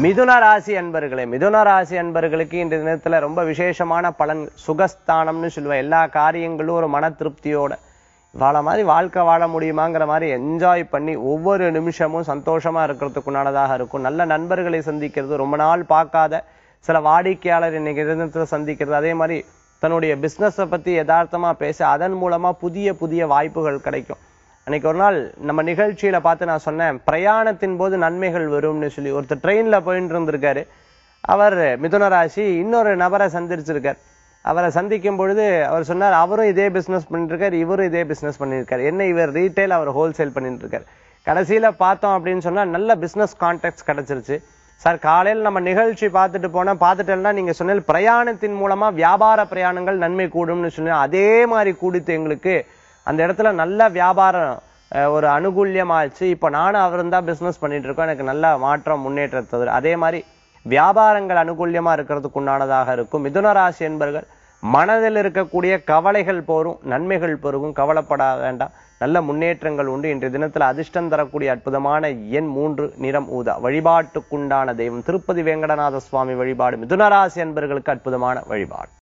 மிதுன ராசி அன்பர்களே மிதுன ராசி அன்பர்களுக்கு இந்த தினத்துல ரொம்ப விசேஷமான பலன் சுகஸ்தானம்னு சொல்லுவேன் எல்லா காரியங்களும் ஒரு மன திருப்தியோட வாழ மாதிரி வாழ்க்கை வாழ முடியுமாங்கிற மாதிரி என்ஜாய் பண்ணி ஒவ்வொரு நிமிஷமும் சந்தோஷமா இருக்கிறதுக்குண்டானதாக இருக்கும் நல்ல நண்பர்களை சந்திக்கிறது ரொம்ப நாள் பார்க்காத சில வாடிக்கையாளர் இன்னைக்கு தினத்துல சந்திக்கிறது அதே மாதிரி தன்னுடைய பிசினஸை பத்தி யதார்த்தமா பேச அதன் மூலமா புதிய புதிய வாய்ப்புகள் கிடைக்கும் அன்னைக்கு ஒரு நாள் நம்ம நிகழ்ச்சியில பார்த்து நான் சொன்னேன் பிரயாணத்தின் போது நன்மைகள் வரும்னு சொல்லி ஒருத்தர் ட்ரெயின்ல போயிட்டு இருந்திருக்காரு அவர் மிதுன ராசி இன்னொரு நபரை சந்திச்சிருக்கார் அவரை சந்திக்கும் பொழுது அவர் சொன்னார் அவரும் இதே பிசினஸ் பண்ணிட்டு இருக்காரு இவரும் இதே பிசினஸ் பண்ணியிருக்காரு என்ன இவர் ரீட்டைல் அவர் ஹோல்சேல் பண்ணிட்டு இருக்காரு கடைசியில பார்த்தோம் அப்படின்னு சொன்னா நல்ல பிசினஸ் கான்டாக்ட்ஸ் கிடைச்சிருச்சு சார் காலையில் நம்ம நிகழ்ச்சி பார்த்துட்டு போனா பார்த்துட்டேன்னா நீங்க சொன்னீங்க பிரயாணத்தின் மூலமா வியாபார பிரயாணங்கள் நன்மை கூடும்னு சொன்னீங்க அதே மாதிரி கூடித்து எங்களுக்கு அந்த இடத்துல நல்ல வியாபாரம் அஹ், ஒரு அனுகூல்யமாச்சு இப்போ நானும் அவரும் தான் பிசினஸ் பண்ணிட்டு இருக்கோம் எனக்கு நல்ல மாற்றம் முன்னேற்றத்தை அதே மாதிரி வியாபாரங்கள் அனுகூல்யமா இருக்கிறதுக்கு உண்டானதாக இருக்கும் மிதுன ராசி என்பர்கள் மனதில் இருக்கக்கூடிய கவலைகள் போரும் நன்மைகள் பெருகும் கவலைப்பட வேண்டாம் நல்ல முன்னேற்றங்கள் உண்டு இன்றைய தினத்துல அதிர்ஷ்டம் தரக்கூடிய அற்புதமான எண் மூன்று நிறம் ஊதா வழிபாட்டுக்குண்டான தெய்வம் திருப்பதி வேங்கடநாத சுவாமி வழிபாடு மிதுன ராசி என்பர்களுக்கு அற்புதமான வழிபாடு